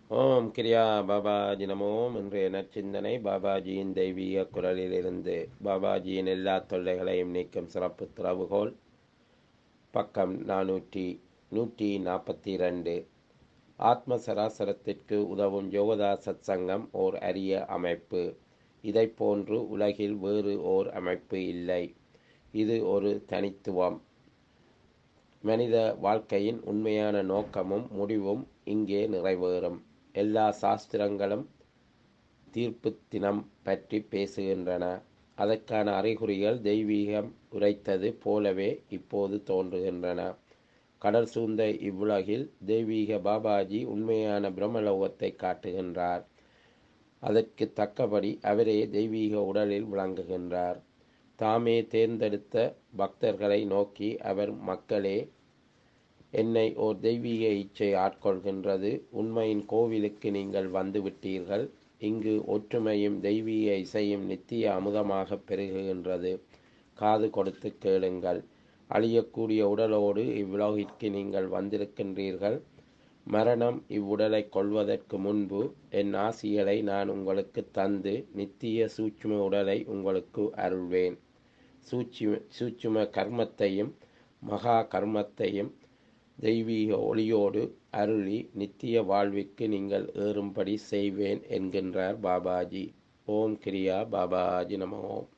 ஓம் கிரியா பாபாஜி நமோம் இன்றைய நற்சிந்தனை பாபாஜியின் தெய்வீக குரலிலிருந்து பாபாஜியின் எல்லா தொல்லைகளையும் நீக்கும் சிறப்பு திறவுகோல் பக்கம் நானூற்றி நூற்றி நாற்பத்தி ரெண்டு ஆத்ம சராசரத்திற்கு உதவும் யோகதா சத்சங்கம் ஓர் அரிய அமைப்பு இதைப் போன்று உலகில் வேறு ஓர் அமைப்பு இல்லை இது ஒரு தனித்துவம் மனித வாழ்க்கையின் உண்மையான நோக்கமும் முடிவும் இங்கே நிறைவேறும் எல்லா சாஸ்திரங்களும் தீர்ப்பு தினம் பற்றி பேசுகின்றன அதற்கான அறிகுறிகள் தெய்வீகம் உரைத்தது போலவே இப்போது தோன்றுகின்றன கடல் சூழ்ந்த இவ்வுலகில் தெய்வீக பாபாஜி உண்மையான பிரம்மலோகத்தை காட்டுகின்றார் அதற்கு தக்கபடி அவரே தெய்வீக உடலில் விளங்குகின்றார் தாமே தேர்ந்தெடுத்த பக்தர்களை நோக்கி அவர் மக்களே என்னை ஓர் தெய்வீக இச்சை ஆட்கொள்கின்றது உண்மையின் கோவிலுக்கு நீங்கள் வந்துவிட்டீர்கள் இங்கு ஒற்றுமையும் தெய்வீக இசையும் நித்திய அமுதமாக பெருகுகின்றது காது கொடுத்து கேளுங்கள் அழியக்கூடிய உடலோடு இவ்வுலகிற்கு நீங்கள் வந்திருக்கின்றீர்கள் மரணம் இவ்வுடலை கொள்வதற்கு முன்பு என் ஆசிகளை நான் உங்களுக்கு தந்து நித்திய சூட்சும உடலை உங்களுக்கு அருள்வேன் சூட்சும சூட்சும கர்மத்தையும் மகா கர்மத்தையும் தெய்வீக ஒளியோடு அருளி நித்திய வாழ்விற்கு நீங்கள் ஏறும்படி செய்வேன் என்கின்றார் பாபாஜி ஓம் கிரியா பாபாஜி நம ஓம்